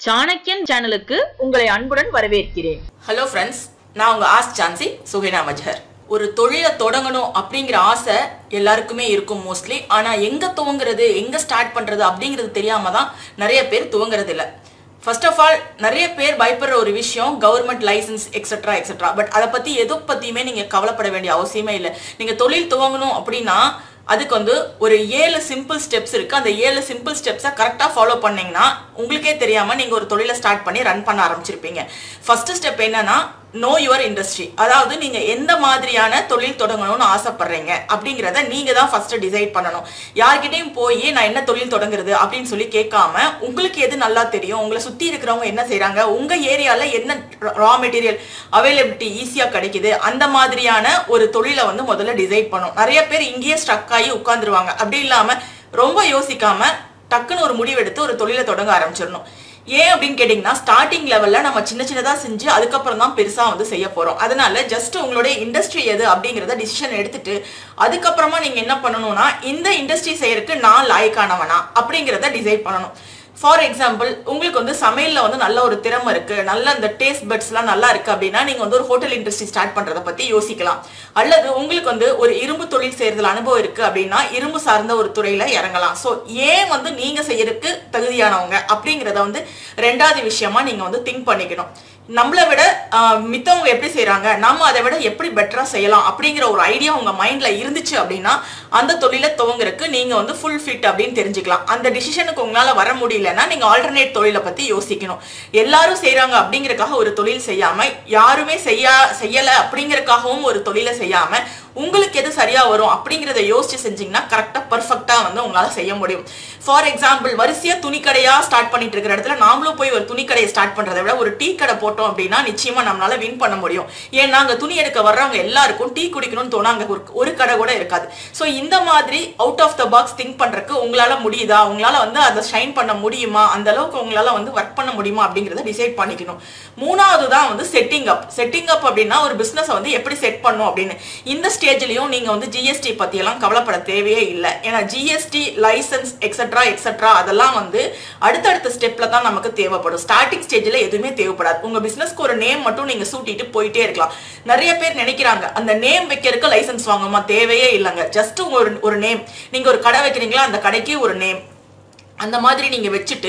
சாணக்கியன் சேனலுக்கு உங்களை அன்புடன் வரவேற்கிறேன் ஹலோ ஃப்ரெண்ட்ஸ் நான் உங்க ஆஸ் சான்சி சுஹைனா மஜ்ஹர் ஒரு தொழிலை தொடங்கணும் அப்படிங்கிற ஆசை எல்லாருக்குமே இருக்கும் மோஸ்ட்லி ஆனா எங்க துவங்குறது எங்க ஸ்டார்ட் பண்றது அப்படிங்கிறது தெரியாம தான் நிறைய பேர் துவங்குறது இல்ல ஃபர்ஸ்ட் ஆஃப் ஆல் நிறைய பேர் பயப்படுற ஒரு விஷயம் government license etcetera etcetera but அதை பத்தி எது பத்தியுமே நீங்க கவலைப்பட வேண்டிய அவசியமே இல்லை நீங்க தொழில் துவங்கணும் அப்படின்னா அதுக்கு வந்து ஒரு ஏழு சிம்பிள் ஸ்டெப்ஸ் இருக்கு அந்த ஏழு சிம்பிள் ஸ்டெப்ஸை கரெக்டாக ஃபாலோ பண்ணீங்கன்னா உங்களுக்கே தெரியாம நீங்க ஒரு தொழிலை ஸ்டார்ட் பண்ணி ரன் பண்ண ஆரம்பிச்சிருப்பீங்க ஃபர்ஸ்ட் ஸ்டெப் என்னன்னா நோ யுவர் இண்டஸ்ட்ரி அதாவது நீங்க எந்த மாதிரியான தொழில் தொடங்கணும்னு ஆசைப்படுறீங்க அப்படிங்கிறத நீங்க தான் ஃபர்ஸ்ட் டிசைட் பண்ணணும் யார்கிட்டயும் போய் நான் என்ன தொழில் தொடங்குறது அப்படின்னு சொல்லி கேட்காம உங்களுக்கு எது நல்லா தெரியும் உங்களை சுத்தி இருக்கிறவங்க என்ன செய்றாங்க உங்க ஏரியால என்ன ரா மெட்டீரியல் அவைலபிலிட்டி ஈஸியா கிடைக்குது அந்த மாதிரியான ஒரு தொழிலை வந்து முதல்ல டிசைட் பண்ணும் நிறைய பேர் இங்கேயே ஸ்ட்ரக் ஆகி உட்காந்துருவாங்க அப்படி இல்லாம ரொம்ப யோசிக்காம டக்குன்னு ஒரு முடிவெடுத்து ஒரு தொழிலை தொடங்க ஆரம்பிச்சிடணும் ஏன் அப்படின்னு கேட்டிங்கன்னா ஸ்டார்டிங் லெவல்ல நம்ம சின்ன சின்னதா செஞ்சு அதுக்கப்புறம் தான் பெருசா வந்து செய்ய போறோம் அதனால ஜஸ்ட் உங்களுடைய இண்டஸ்ட்ரி எது அப்படிங்கறத டிசிஷன் எடுத்துட்டு அதுக்கப்புறமா நீங்க என்ன பண்ணணும்னா இந்த இண்டஸ்ட்ரி செய்யறதுக்கு நான் லாய்க்கானவனா அப்படிங்கறத டிசைட் பண்ணணும் ஃபார் எக்ஸாம்பிள் உங்களுக்கு வந்து சமையல்ல வந்து நல்ல ஒரு திறமை இருக்கு நல்ல அந்த டேஸ்ட் பட்ஸ்லாம் நல்லா இருக்கு அப்படின்னா நீங்க வந்து ஒரு ஹோட்டல் இண்டஸ்ட்ரி ஸ்டார்ட் பண்றத பத்தி யோசிக்கலாம் அல்லது உங்களுக்கு வந்து ஒரு இரும்பு தொழில் செய்யறதுல அனுபவம் இருக்கு அப்படின்னா இரும்பு சார்ந்த ஒரு துறையில இறங்கலாம் ஸோ ஏன் வந்து நீங்க செய்யறதுக்கு தகுதியானவங்க அப்படிங்கறத வந்து ரெண்டாவது விஷயமா நீங்க வந்து திங்க் பண்ணிக்கணும் நம்மளை விட ஆஹ், மித்தவங்க எப்படி செய்றாங்க நாம அதை விட எப்படி பெட்டரா செய்யலாம் அப்படிங்கிற ஒரு ஐடியா உங்க மைண்ட்ல இருந்துச்சு அப்படின்னா அந்த தொழிலை துவங்குறதுக்கு நீங்க வந்து ஃபுல் ஃபிட் அப்படின்னு தெரிஞ்சுக்கலாம் அந்த டிசிஷனுக்கு உங்களால வர முடியலன்னா நீங்க ஆல்டர்னேட் தொழிலை பத்தி யோசிக்கணும் எல்லாரும் செய்றாங்க அப்படிங்கறக்காக ஒரு தொழில் செய்யாம யாருமே செய்யா செய்யல அப்படிங்கறக்காகவும் ஒரு தொழிலை செய்யாம உங்களுக்கு எது சரியா வரும் அப்படிங்கறத யோசிச்சு செஞ்சீங்கன்னா கரெக்டா பர்ஃபெக்டா வந்து உங்களால செய்ய முடியும் ஃபார் எக்ஸாம்பிள் வரிசையா துணிக்கடையா ஸ்டார்ட் பண்ணிட்டு இருக்கிற இடத்துல நாமளும் போய் ஒரு துணிக்கடையை ஸ்டார்ட் பண்றதை விட ஒரு டீ கடை போட்டோம் அப்படின்னா நிச்சயமா நம்மளால வின் பண்ண முடியும் ஏன்னா அங்க துணி எடுக்க வர்றவங்க எல்லாருக்கும் டீ குடிக்கணும்னு தோணும் அங்க ஒரு ஒரு கடை கூட இருக்காது ஸோ இந்த மாதிரி out of the box think பண்றதுக்கு உங்களால முடியுதா உங்களால வந்து அதை ஷைன் பண்ண முடியுமா அந்த அளவுக்கு உங்களால வந்து ஒர்க் பண்ண முடியுமா அப்படிங்கறத டிசைட் பண்ணிக்கணும் மூணாவது தான் வந்து செட்டிங் அப் செட்டிங் அப் அப்படின்னா ஒரு பிசினஸ் வந்து எப்படி செட் பண்ணும் அப்படின்னு இந்த ஸ்டேஜ்லயும் நீங்க வந்து ஜிஎஸ்டி பத்தி எல்லாம் கவலைப்பட தேவையே இல்லை ஏன்னா ஜிஎஸ்டி லைசன்ஸ் எக்ஸெட்ரா எக்ஸெட்ரா அதெல்லாம் வந்து அடுத்தடுத்த ஸ்டெப்ல தான் நமக்கு தேவைப்படும் ஸ்டார்டிங் ஸ்டேஜ்ல எதுவுமே தேவைப்படாது உங்க பிசினஸ்க்கு ஒரு நேம் மட்டும் நீங்க சூட்டிட்டு போயிட்டே இருக்கலாம் நிறைய பேர் நினைக்கிறாங்க அந்த நேம் வைக்கிறதுக்கு லைசன்ஸ் வாங்குமா தேவையே இல்லைங்க ஜஸ்ட் ஒரு ஒரு நேம் நீங்க ஒரு கடை வைக்கிறீங்களா அந்த கடைக்கு ஒரு நேம் அந்த மாதிரி நீங்க வச்சுட்டு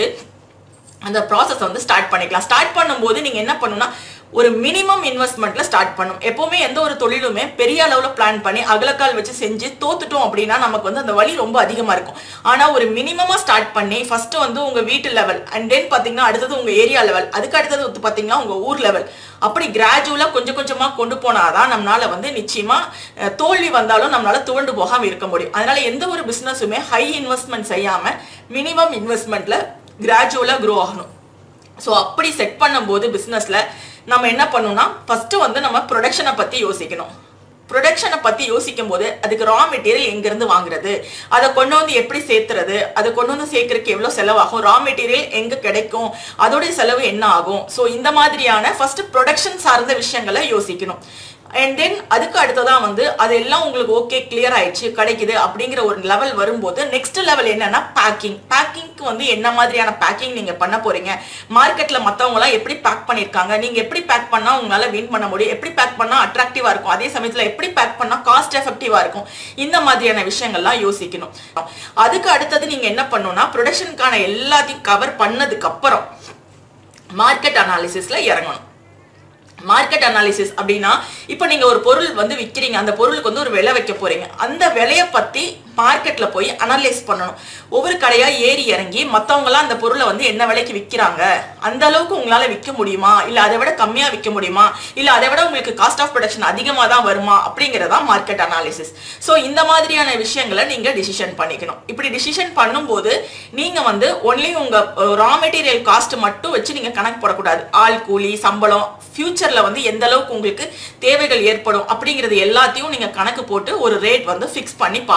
அந்த ப்ராசஸ் வந்து ஸ்டார்ட் பண்ணிக்கலாம் ஸ்டார்ட் பண்ணும்போது நீங்க என்ன பண்ணணும்னா ஒரு மினிமம் இன்வெஸ்ட்மெண்ட்ல ஸ்டார்ட் பண்ணும் எப்பவுமே எந்த ஒரு தொழிலுமே பெரிய அளவுல பிளான் பண்ணி அகலக்கால் வச்சு செஞ்சு தோத்துட்டோம் அப்படின்னா நமக்கு வந்து அந்த வலி ரொம்ப அதிகமா இருக்கும் ஆனா ஒரு மினிமமா ஸ்டார்ட் பண்ணி ஃபர்ஸ்ட் வந்து உங்க வீட்டு லெவல் அண்ட் தென் பாத்தீங்கன்னா அடுத்தது உங்க ஏரியா லெவல் அதுக்கு அடுத்தது வந்து பாத்தீங்கன்னா உங்க ஊர் லெவல் அப்படி கிராஜுவலா கொஞ்சம் கொஞ்சமா கொண்டு போனாதான் நம்மளால வந்து நிச்சயமா அஹ், தோல்வி வந்தாலும் நம்மளால துவண்டு போகாம இருக்க முடியும் அதனால எந்த ஒரு பிசினஸுமே ஹை இன்வெஸ்ட்மெண்ட் செய்யாம மினிமம் இன்வெஸ்ட்மெண்ட்ல கிராஜுவலா க்ரோ ஆகணும் ஸோ அப்படி செட் பண்ணும்போது பிஸ்னஸில் நம்ம என்ன பண்ணணும்னா ஃபஸ்ட்டு வந்து நம்ம ப்ரொடக்ஷனை பற்றி யோசிக்கணும் ப்ரொடக்ஷனை பற்றி யோசிக்கும் போது அதுக்கு ரா மெட்டீரியல் எங்கேருந்து வாங்குறது அதை கொண்டு வந்து எப்படி சேர்த்துறது அதை கொண்டு வந்து சேர்க்கறதுக்கு எவ்வளோ செலவாகும் ரா மெட்டீரியல் எங்கே கிடைக்கும் அதோடைய செலவு என்ன ஆகும் ஸோ இந்த மாதிரியான ஃபர்ஸ்ட் ப்ரொடக்ஷன் சார்ந்த விஷயங்களை யோசிக்கணும் அண்ட் தென் அதுக்கு அடுத்ததான் வந்து அதெல்லாம் உங்களுக்கு ஓகே கிளியர் ஆயிடுச்சு கிடைக்குது அப்படிங்கிற ஒரு லெவல் வரும்போது நெக்ஸ்ட் லெவல் என்னன்னா பேக்கிங் பேக்கிங்க்கு வந்து என்ன மாதிரியான பேக்கிங் நீங்க பண்ண போறீங்க மார்க்கெட்ல மத்தவங்க எல்லாம் எப்படி பேக் பண்ணிருக்காங்க நீங்க எப்படி பேக் பண்ணா உங்களால வின் பண்ண முடியும் எப்படி பேக் பண்ணா அட்ராக்டிவா இருக்கும் அதே சமயத்துல எப்படி பேக் பண்ணா காஸ்ட் எஃபெக்டிவா இருக்கும் இந்த மாதிரியான விஷயங்கள்லாம் யோசிக்கணும் அதுக்கு அடுத்தது நீங்க என்ன பண்ணணும்னா ப்ரொடக்ஷனுக்கான எல்லாத்தையும் கவர் பண்ணதுக்கு அப்புறம் மார்க்கெட் அனாலிசிஸ்ல இறங்கணும் மார்க்கெட் அனாலிசிஸ் அப்படின்னா இப்போ நீங்க ஒரு பொருள் வந்து விற்கிறீங்க அந்த பொருளுக்கு வந்து ஒரு விலை வைக்க போறீங்க அந்த விலையை பத்தி மார்க்கெட்ல போய் அனலைஸ் பண்ணணும் ஒவ்வொரு கடையா ஏறி இறங்கி மத்தவங்கலாம் அந்த பொருளை வந்து என்ன விலைக்கு விற்கிறாங்க அந்த அளவுக்கு உங்களால விற்க முடியுமா இல்ல அதை விட கம்மியா விற்க முடியுமா இல்ல அதை விட உங்களுக்கு காஸ்ட் ஆஃப் ப்ரொடக்ஷன் அதிகமா தான் வருமா அப்படிங்கறதா மார்க்கெட் அனாலிசிஸ் ஸோ இந்த மாதிரியான விஷயங்களை நீங்க டிசிஷன் பண்ணிக்கணும் இப்படி டிசிஷன் பண்ணும்போது நீங்க வந்து ஒன்லி உங்க ரா மெட்டீரியல் காஸ்ட் மட்டும் வச்சு நீங்க கணக்கு போடக்கூடாது ஆள் கூலி சம்பளம் ஃபியூச்சர்ல வந்து எந்த அளவுக்கு உங்களுக்கு தேவைகள் ஏற்படும் அப்படிங்கிறது எல்லாத்தையும் நீங்க கணக்கு போட்டு ஒரு ரேட் வந்து ஃபிக்ஸ் பண்ணி பார்க்கணும்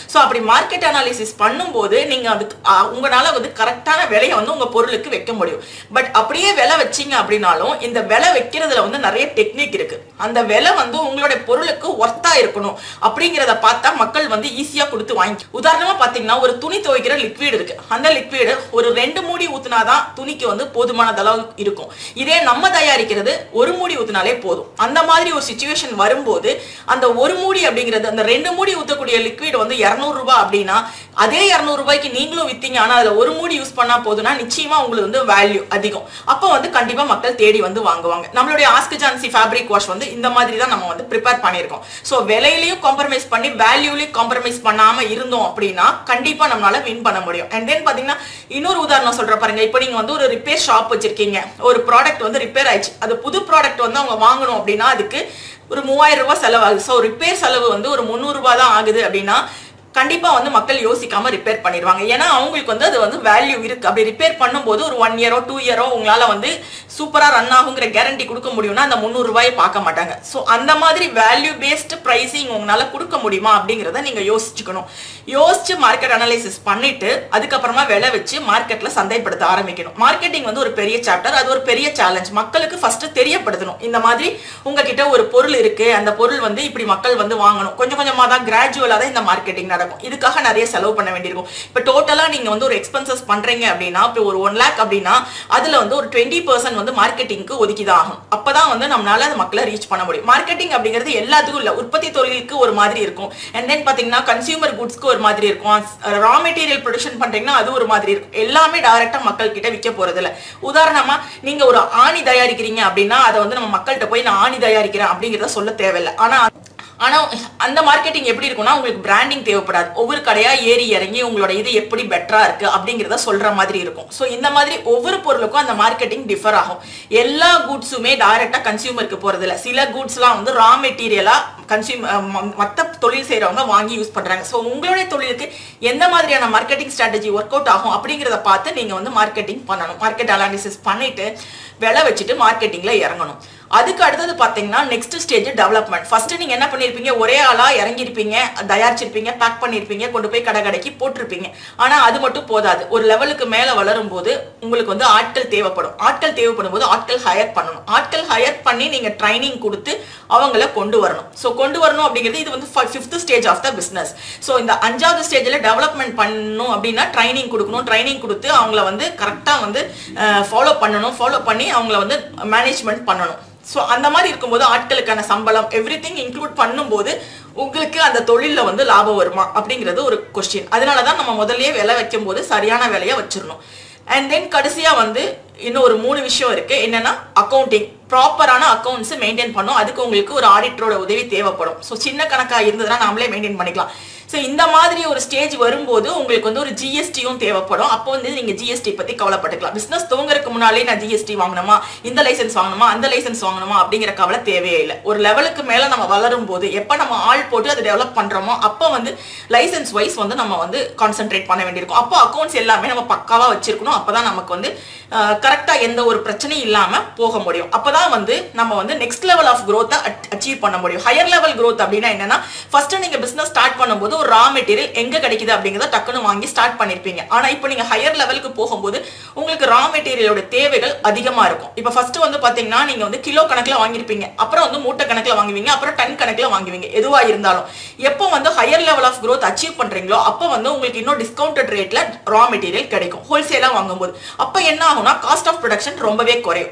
ஸோ அப்படி மார்க்கெட் அனாலிசிஸ் பண்ணும்போது நீங்க அதுக்கு அஹ், உங்களால வந்து கரெக்டான விலையை வந்து உங்க பொருளுக்கு வைக்க முடியும் பட் அப்படியே விலை வச்சீங்க அப்படின்னாலும் இந்த விலை வைக்கிறதுல வந்து நிறைய டெக்னிக் இருக்கு அந்த விலை வந்து உங்களுடைய பொருளுக்கு ஒர்த்தா இருக்கணும் அப்படிங்கிறத பார்த்தா மக்கள் வந்து ஈஸியா கொடுத்து வாங்கி உதாரணமா பாத்தீங்கன்னா ஒரு துணி துவைக்கிற லிக்விட் இருக்கு அந்த லிக்விடு ஒரு ரெண்டு மூடி ஊத்துனாதான் துணிக்கு வந்து போதுமான அளவு இருக்கும் இதே நம்ம தயாரிக்கிறது ஒரு மூடி ஊத்துனாலே போதும் அந்த மாதிரி ஒரு சுச்சுவேஷன் வரும்போது அந்த ஒரு மூடி அப்படிங்கிறது அந்த ரெண்டு மூடி ஊத்தக்கூடிய லிக்விட் வந்து 200 ரூபாய் அப்படின்னா அதே 200 ரூபாய்க்கு நீங்களும் வித்தீங்க ஆனா அதுல ஒரு மூடி யூஸ் பண்ணா போதும்னா நிச்சயமா உங்களுக்கு வந்து வேல்யூ அதிகம் அப்போ வந்து கண்டிப்பா மக்கள் தேடி வந்து வாங்குவாங்க நம்மளுடைய ஆஸ்க் ஜான்சி ஃபேப்ரிக் வாஷ் வந்து இந்த மாதிரி தான் நம்ம வந்து ப்ரிப்பேர் பண்ணியிருக்கோம் ஸோ விலையிலையும் காம்ப்ரமைஸ் பண்ணி வேல்யூலையும் காம்ப்ரமைஸ் பண்ணாம இருந்தோம் அப்படின்னா கண்டிப்பா நம்மளால வின் பண்ண முடியும் அண்ட் தென் பாத்தீங்கன்னா இன்னொரு உதாரணம் சொல்ற பாருங்க இப்போ நீங்க வந்து ஒரு ரிப்பேர் ஷாப் வச்சிருக்கீங்க ஒரு ப்ராடக்ட் வந்து ரிப்பேர் ஆயிடுச்சு அது புது ப்ராடக்ட் வந்து அவங்க வாங்கணும் அப்படின்னா அதுக்கு ஒரு மூவாயிரம் ரூபாய் செலவாகுது ஸோ ரிப்பேர் செலவு வந்து ஒரு முந்நூறு ரூபாய் தான் ஆகுது அப்படின்னா கண்டிப்பா வந்து மக்கள் யோசிக்காம ரிப்பேர் பண்ணிடுவாங்க ஏன்னா அவங்களுக்கு வந்து அது வந்து வேல்யூ இருக்கு அப்படி ரிப்பேர் பண்ணும்போது ஒரு ஒன் இயரோ டூ இயரோ உங்களால வந்து சூப்பரா ரன் ஆகுங்கிற கேரண்டி கொடுக்க முடியும்னா அந்த முந்நூறு ரூபாயை பார்க்க மாட்டாங்க ஸோ அந்த மாதிரி வேல்யூ பேஸ்ட் ப்ரைசிங் உங்களால கொடுக்க முடியுமா அப்படிங்கிறத நீங்க யோசிச்சுக்கணும் யோசிச்சு மார்க்கெட் அனலைசிஸ் பண்ணிட்டு அதுக்கப்புறமா விலை வச்சு மார்க்கெட்ல சந்தைப்படுத்த ஆரம்பிக்கணும் மார்க்கெட்டிங் வந்து ஒரு பெரிய சாப்டர் அது ஒரு பெரிய சேலஞ்ச் மக்களுக்கு ஃபர்ஸ்ட் தெரியப்படுத்தணும் இந்த மாதிரி உங்ககிட்ட ஒரு பொருள் இருக்கு அந்த பொருள் வந்து இப்படி மக்கள் வந்து வாங்கணும் கொஞ்சம் கொஞ்சமா தான் கிராஜுவலா தான் இந்த மார்க்கெட்டிங் நடக்கும் இதுக்காக நிறைய செலவு பண்ண வேண்டியிருக்கும் இப்போ டோட்டலா நீங்க வந்து ஒரு எக்ஸ்பென்சஸ் பண்றீங்க அப்படின்னா இப்போ ஒரு ஒன் லேக் அப்படின்னா அதுல வந்து ஒரு டுவெண்ட்டி பர்சன்ட் வந்து மார்க்கெட்டிங்க்கு ஒதுக்கிதான் ஆகும் அப்பதான் வந்து நம்மளால அந்த மக்களை ரீச் பண்ண முடியும் மார்க்கெட்டிங் அப்படிங்கிறது எல்லாத்துக்கும் இல்ல உற்பத்தி தொழிலுக்கு ஒரு மாதிரி இருக்கும் அண்ட் தென் பாத்தீங்கன்னா கன்சியூமர் குட்ஸ்க்கு ஒரு மாதிரி இருக்கும் ரா மெட்டீரியல் ப்ரொடக்ஷன் பண்றீங்கன்னா அது ஒரு மாதிரி இருக்கும் எல்லாமே டைரக்டா மக்கள் கிட்ட விற்க போறது இல்ல உதாரணமா நீங்க ஒரு ஆணி தயாரிக்கிறீங்க அப்படின்னா அதை வந்து நம்ம மக்கள்கிட்ட போய் நான் ஆணி தயாரிக்கிறேன் அப்படிங்கிறத சொல்ல தேவையில்லை ஆனா ஆனா அந்த மார்க்கெட்டிங் எப்படி இருக்கும்னா உங்களுக்கு பிராண்டிங் தேவைப்படாது ஒவ்வொரு கடையா ஏறி இறங்கி உங்களோட இது எப்படி பெட்டரா இருக்கு அப்படிங்கிறத சொல்ற மாதிரி இருக்கும் ஸோ இந்த மாதிரி ஒவ்வொரு பொருளுக்கும் அந்த மார்க்கெட்டிங் டிஃபர் ஆகும் எல்லா குட்ஸுமே டைரக்டா கன்சியூமருக்கு போறது இல்ல சில குட்ஸ்லாம் வந்து ரா மெட்டீரியலா கன்சியூம் மற்ற தொழில் செய்றவங்க வாங்கி யூஸ் பண்றாங்க ஸோ உங்களுடைய தொழிலுக்கு எந்த மாதிரியான மார்க்கெட்டிங் ஸ்ட்ராட்டஜி ஒர்க் அவுட் ஆகும் அப்படிங்கிறத பார்த்து நீங்க வந்து மார்க்கெட்டிங் பண்ணணும் மார்க்கெட் அனாலிசிஸ் பண்ணிட்டு விலை வச்சுட்டு மார்க்கெட்டிங்ல இறங்கணும் அதுக்கு அடுத்தது பாத்தீங்கன்னா நெக்ஸ்ட் ஸ்டேஜ் டெவலப்மெண்ட் ஃபர்ஸ்ட் நீங்க என்ன பண்ணிருப்பீங்க ஒரே ஆளா இறங்கியிருப்பீங்க தயாரிச்சிருப்பீங்க பேக் பண்ணிருப்பீங்க கொண்டு போய் கடை கடைக்கு போட்டிருப்பீங்க ஆனா அது மட்டும் போதாது ஒரு லெவலுக்கு மேல வளரும் போது உங்களுக்கு வந்து ஆட்கள் தேவைப்படும் ஆட்கள் தேவைப்படும் போது ஆட்கள் ஹையர் பண்ணணும் ஆட்கள் ஹையர் பண்ணி நீங்க ட்ரைனிங் கொடுத்து அவங்கள கொண்டு வரணும் ஸோ கொண்டு வரணும் அப்படிங்கிறது இது வந்து fifth stage of the business so இந்த அஞ்சாவது ஸ்டேஜில் டெவலப்மெண்ட் பண்ணணும் அப்படின்னா ட்ரைனிங் கொடுக்கணும் ட்ரைனிங் கொடுத்து அவங்கள வந்து கரெக்டாக வந்து ஃபாலோ பண்ணணும் ஃபாலோ பண்ணி அவங்கள வந்து மேனேஜ்மெண்ட் பண்ணணும் ஸோ அந்த மாதிரி இருக்கும்போது ஆட்களுக்கான சம்பளம் எவ்ரி திங் இன்க்ளூட் பண்ணும்போது உங்களுக்கு அந்த தொழிலில் வந்து லாபம் வருமா அப்படிங்கிறது ஒரு கொஸ்டின் அதனால தான் நம்ம முதல்லயே விலை வைக்கும் போது சரியான விலையை வச்சிடணும் அண்ட் தென் கடைசியா வந்து இன்னும் ஒரு மூணு விஷயம் இருக்கு என்னன்னா அக்கௌண்டிங் ப்ராப்பரான அக்கௌண்ட்ஸ் மெயின்டைன் பண்ணும் அதுக்கு உங்களுக்கு ஒரு ஆடிட்டரோட உதவி தேவைப்படும் ஸோ சின்ன கணக்கா இருந்ததுன்னா நாமளே மெயின்டைன் பண்ணிக்கலாம் ஸோ இந்த மாதிரி ஒரு ஸ்டேஜ் வரும்போது உங்களுக்கு வந்து ஒரு ஜிஎஸ்டியும் தேவைப்படும் அப்போ வந்து நீங்க ஜிஎஸ்டி பத்தி கவலைப்பட்டுக்கலாம் பிசினஸ் துவங்கறதுக்கு முன்னாலே நான் ஜிஎஸ்டி வாங்கணுமா இந்த லைசன்ஸ் வாங்கணுமா அந்த லைசன்ஸ் வாங்கணுமா அப்படிங்கிற கவலை தேவையே இல்லை ஒரு லெவலுக்கு மேல நம்ம வளரும் போது எப்போ நம்ம ஆள் போட்டு அதை டெவலப் பண்றோமோ அப்போ வந்து லைசன்ஸ் வைஸ் வந்து நம்ம வந்து கான்சென்ட்ரேட் பண்ண வேண்டியிருக்கும் அப்போ அக்கௌண்ட்ஸ் எல்லாமே நம்ம பக்காவா வச்சிருக்கணும் அப்பதான் நமக்கு வந்து கரெக்டா எந்த ஒரு பிரச்சனையும் இல்லாம போக முடியும் அப்பதான் வந்து நம்ம வந்து next level of growth achieve பண்ண முடியும் ஹையர் லெவல் growth அப்படின்னா என்னன்னா ஃபர்ஸ்ட் நீங்க பிசினஸ் ஸ்டார்ட் பண்ணும்போது ஒரு ரா மெட்டீரியல் எங்க கிடைக்குது அப்படிங்கறத டக்குன்னு வாங்கி ஸ்டார்ட் பண்ணிருப்பீங்க ஆனா இப்போ நீங்க ஹையர் லெவலுக்கு போகும்போது உங்களுக்கு ரா மெட்டீரியலோட தேவைகள் அதிகமா இருக்கும் இப்போ ஃபர்ஸ்ட் வந்து பாத்தீங்கன்னா நீங்க வந்து கிலோ கணக்குல வாங்கியிருப்பீங்க அப்புறம் வந்து மூட்டை கணக்குல வாங்குவீங்க அப்புறம் டன் கணக்குல வாங்குவீங்க எதுவா இருந்தாலும் எப்போ வந்து higher level of growth achieve பண்றீங்களோ அப்போ வந்து உங்களுக்கு இன்னும் டிஸ்கவுண்டட் ரேட்ல ரா மெட்டீரியல் கிடைக்கும் ஹோல்சேலா வாங்கும்போது அப்போ என்ன ஆகும்னா காஸ்ட் ஆஃப் ப்ரொடக்ஷன் ரொம்பவே குறையும்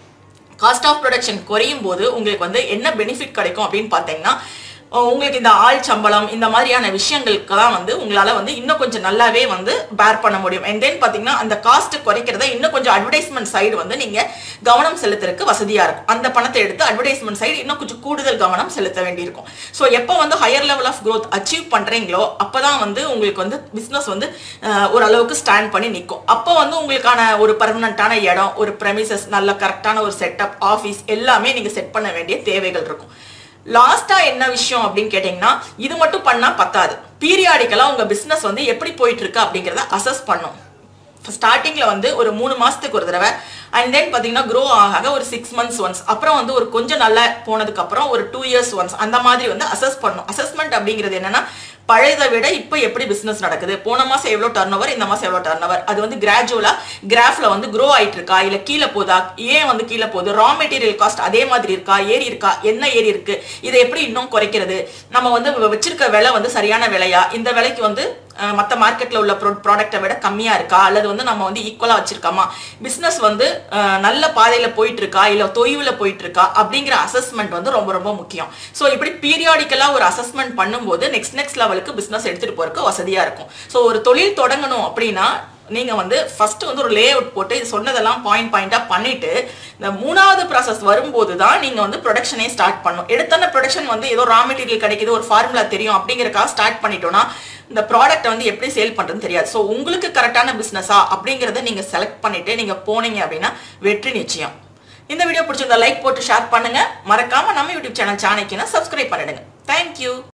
காஸ்ட் ஆஃப் ப்ரொடக்ஷன் குறையும் போது உங்களுக்கு வந்து என்ன பெனிஃபிட் கிடைக்கும் அப்படின்னு பார்த்தீங்கன்னா அஹ் உங்களுக்கு இந்த ஆள் சம்பளம் இந்த மாதிரியான விஷயங்களுக்கு தான் வந்து உங்களால வந்து இன்னும் கொஞ்சம் நல்லாவே வந்து பேர் பண்ண முடியும் அண்ட் தென் பார்த்தீங்கன்னா அந்த காஸ்ட் குறைக்கிறத இன்னும் கொஞ்சம் அட்வர்டைஸ்மெண்ட் சைடு வந்து நீங்க கவனம் செலுத்துறதுக்கு வசதியா இருக்கும் அந்த பணத்தை எடுத்து அட்வர்டைஸ்மெண்ட் சைடு இன்னும் கொஞ்சம் கூடுதல் கவனம் செலுத்த வேண்டியிருக்கும் ஸோ எப்போ வந்து higher level of growth achieve பண்றீங்களோ அப்பதான் வந்து உங்களுக்கு வந்து பிசினஸ் வந்து அஹ், ஓரளவுக்கு ஸ்டாண்ட் பண்ணி நிற்கும் அப்போ வந்து உங்களுக்கான ஒரு பர்மனண்டான இடம் ஒரு ப்ரெமிசஸ் நல்ல கரெக்டான ஒரு செட்டப் ஆஃபீஸ் எல்லாமே நீங்க செட் பண்ண வேண்டிய தேவைகள் இருக்கும் லாஸ்டா என்ன விஷயம் அப்படின்னு கேட்டிங்கன்னா இது மட்டும் பண்ணா பத்தாது பீரியாடிக்கலா உங்க பிசினஸ் வந்து எப்படி போயிட்டு இருக்கு அப்படிங்கிறத அசஸ் பண்ணும் ஸ்டார்டிங்ல வந்து ஒரு மூணு மாசத்துக்கு ஒரு தடவை அண்ட் தென் பார்த்தீங்கன்னா க்ரோ ஆக ஒரு சிக்ஸ் மந்த்ஸ் ஒன்ஸ் அப்புறம் வந்து ஒரு கொஞ்சம் நல்லா போனதுக்கு அப்புறம் ஒரு டூ இயர்ஸ் ஒன்ஸ் அந்த மாதிரி வந்து அசஸ் பண்ணணும் அசஸ்மெண்ட் அப்படிங்கிறது என்னன்னா பழையதை விட இப்போ எப்படி பிசினஸ் நடக்குது போன மாசம் எவ்வளோ டர்ன் ஓவர் இந்த மாசம் எவ்வளோ டர்ன் ஓவர் அது வந்து கிராஜுவலா கிராஃப்ல வந்து க்ரோ ஆயிட்டு இருக்கா இல்ல கீழே போதா ஏன் வந்து கீழே போகுது ரா மெட்டீரியல் காஸ்ட் அதே மாதிரி இருக்கா ஏறி இருக்கா என்ன ஏறி இருக்கு இதை எப்படி இன்னும் குறைக்கிறது நம்ம வந்து வச்சிருக்க விலை வந்து சரியான விலையா இந்த விலைக்கு வந்து அஹ், மத்த மார்க்கெட்ல உள்ள ப்ராடக்ட்டை விட கம்மியா இருக்கா அல்லது வந்து நம்ம வந்து ஈக்குவலா வச்சிருக்கோமா பிசினஸ் வந்து அஹ், நல்ல பாதையில போயிட்டு இருக்கா இல்ல தொய்வுல போயிட்டு இருக்கா அப்படிங்கிற அசஸ்மெண்ட் வந்து ரொம்ப ரொம்ப முக்கியம் ஸோ இப்படி பீரியாடிக்கலா ஒரு அசஸ்மெண்ட் பண்ணும்போது நெக்ஸ்ட் நெக்ஸ்ட் லெவலுக்கு பிசினஸ் எடுத்துட்டு போறதுக்கு வசதியா இருக்கும் ஸோ ஒரு தொழில் தொடங்கணும் அப்படின்னா நீங்க வந்து ஃபர்ஸ்ட் வந்து ஒரு லே அவுட் போட்டு இது சொன்னதெல்லாம் பாயிண்ட் பாயிண்டா பண்ணிட்டு இந்த மூணாவது ப்ராசஸ் வரும்போது தான் நீங்க வந்து ப்ரொடக்ஷனே ஸ்டார்ட் பண்ணும் எடுத்தன ப்ரொடக்ஷன் வந்து ஏதோ ரா மெட்டீரியல் கிடைக்குது ஒரு ஃபார்முலா தெரியும் அப்படிங்கறக்காக ஸ்டார்ட் பண்ணிட்டோம்னா இந்த ப்ராடக்ட் வந்து எப்படி சேல் பண்றதுன்னு தெரியாது ஸோ உங்களுக்கு கரெக்டான பிசினஸா அப்படிங்கறத நீங்க செலக்ட் பண்ணிட்டு நீங்க போனீங்க அப்படின்னா வெற்றி நிச்சயம் இந்த வீடியோ பிடிச்சிருந்தா லைக் போட்டு ஷேர் பண்ணுங்க மறக்காம நம்ம யூடியூப் சேனல் சாணைக்குன்னா சப்ஸ்கிரைப் பண்ணிடுங்க தேங்க்யூ